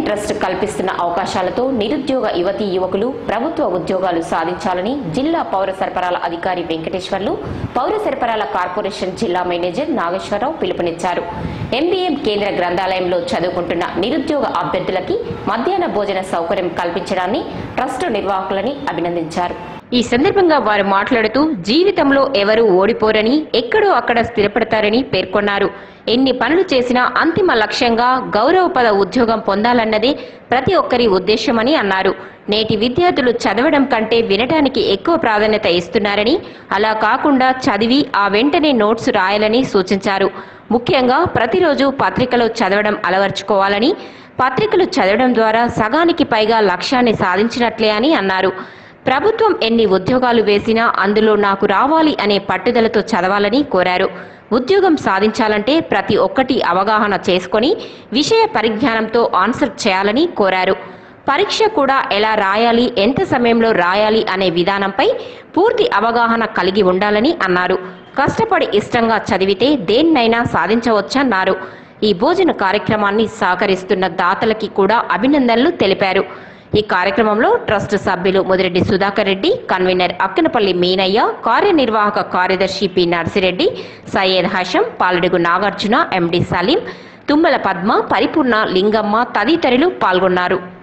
trust కల్పిస్తున్న అవకాశాలతో నిరుద్యోగ యువతీ యువకులు ప్రభుత్వ ఉద్యోగాలు సాధించాలని జిల్లా పౌర సరఫరాల అధికారి వెంకటేశ్వర్లు పౌర సరఫరాల కార్పొరేషన్ జిల్లా మేనేజర్ నాగేశ్వరరావు పిలుపునిచ్చారు ఎంబీఎం కేంద్ర గ్రంథాలయంలో చదువుకుంటున్న నిరుద్యోగ అభ్యర్థులకి మధ్యాహ్న భోజన సౌకర్యం కల్పించడాన్ని ట్రస్ట్ నిర్వాహకులని అభినందించారు ఈ సందర్భంగా వారు మాట్లాడుతూ జీవితంలో ఎవరూ ఓడిపోరని ఎక్కడో అక్కడ స్థిరపడతారని పేర్కొన్నారు ఎన్ని పనులు చేసినా అంతిమ లక్ష్యంగా గౌరవపద ఉద్యోగం పొందాలన్నదే ప్రతి ఒక్కరి ఉద్దేశమని అన్నారు నేటి విద్యార్థులు చదవడం కంటే వినటానికి ఎక్కువ ప్రాధాన్యత ఇస్తున్నారని అలా కాకుండా చదివి ఆ వెంటనే నోట్స్ రాయాలని సూచించారు ముఖ్యంగా ప్రతిరోజు పత్రికలు చదవడం అలవర్చుకోవాలని పత్రికలు చదవడం ద్వారా సగానికి పైగా లక్ష్యాన్ని సాధించినట్లే అని అన్నారు ప్రభుత్వం ఎన్ని ఉద్యోగాలు వేసినా అందులో నాకు రావాలి అనే పట్టుదలతో చదవాలని కోరారు ఉద్యోగం సాధించాలంటే ప్రతి ఒక్కటి అవగాహన చేసుకొని విషయ పరిజ్ఞానంతో ఆన్సర్ చేయాలని కోరారు పరీక్ష కూడా ఎలా రాయాలి ఎంత సమయంలో రాయాలి అనే విధానంపై పూర్తి అవగాహన కలిగి ఉండాలని అన్నారు కష్టపడి ఇష్టంగా చదివితే దేన్నైనా సాధించవచ్చన్నారు ఈ భోజన కార్యక్రమాన్ని సహకరిస్తున్న దాతలకి కూడా అభినందనలు తెలిపారు ఈ కార్యక్రమంలో ట్రస్ట్ సభ్యులు ముదిరెడ్డి సుధాకర్ రెడ్డి కన్వీనర్ అక్కనపల్లి మీనయ్య కార్యనిర్వాహక కార్యదర్శి పి నర్సిరెడ్డి సయ్యద్ హషం పాలడుగు నాగార్జున ఎండి సలీం తుమ్మల పద్మ పరిపూర్ణ లింగమ్మ తదితరులు పాల్గొన్నారు